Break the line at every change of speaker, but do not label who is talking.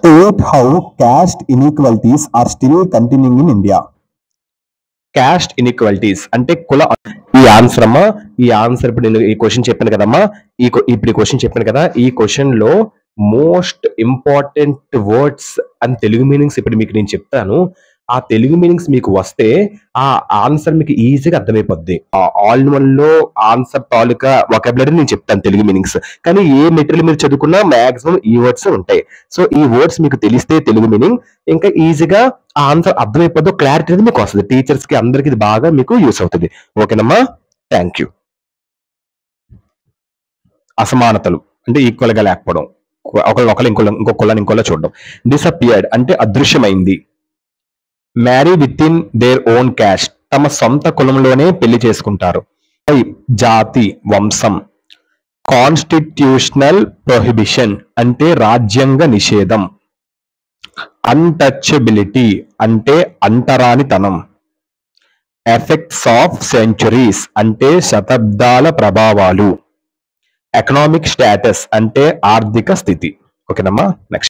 State how caste inequalities are still continuing in India.
Caste inequalities అంటే కుల ఈ answer అమ్మా ఈ ఆన్సర్ ఇప్పుడు నేను ఈ క్వశ్చన్ చెప్పాను కదమ్మా ఈ క్వ- ఇప్పుడు ఈ క్వశ్చన్ చెప్పాను కదా ఈ క్వశ్చన్ లో మోస్ట్ ఇంపార్టెంట్ వర్డ్స్ అని తెలుగు మీనింగ్స్ ఇప్పుడు మీకు నేను చెప్తాను ఆ తెలుగు మీనింగ్స్ మీకు వస్తే ఆ ఆన్సర్ మీకు ఈజీగా అర్థమైపోద్ది ఆల్ వన్ లో ఆన్సర్ తాలూకా వొకాబులరీ నేను చెప్తాను తెలుగు మీనింగ్స్ కానీ ఏ మెటీరియల్ మీరు చదువుకున్నా మాక్సిమం ఈ వర్డ్స్ ఉంటాయి సో ఈ వర్డ్స్ మీకు తెలిస్తే తెలుగు మీనింగ్ ఇంకా ఈజీగా ఆ ఆన్సర్ అర్థమైపోద్దో క్లారిటీ అనేది మీకు వస్తుంది టీచర్స్ కి అందరికి ఇది బాగా మీకు యూస్ అవుతుంది ఓకేనమ్మా థ్యాంక్ యూ అసమానతలు అంటే ఈక్వల్ గా లేకపోవడం ఒకళ్ళు ఒకళ్ళు ఇంకో ఇంకో కులాన్ని ఇంకోలా చూడడం డిసపియర్డ్ అంటే అదృశ్యమైంది marry with in their own caste తమ సొంత కులంలోనే పెళ్లి చేసుకుంటారు Type, జాతి వంశం కాన్స్టిట్యూషనల్ ప్రొహిబిషన్ అంటే రాజ్యాంగ నిషేధం అన్టచబిలిటీ అంటే అంటరానితనం ఎఫెక్ట్స్ ఆఫ్ సెంచురీస్ అంటే శతాబ్దాల ప్రభావాలు ఎకనామిక్ స్టేటస్ అంటే ఆర్థిక స్థితి ఓకేనమ్మా నెక్స్ట్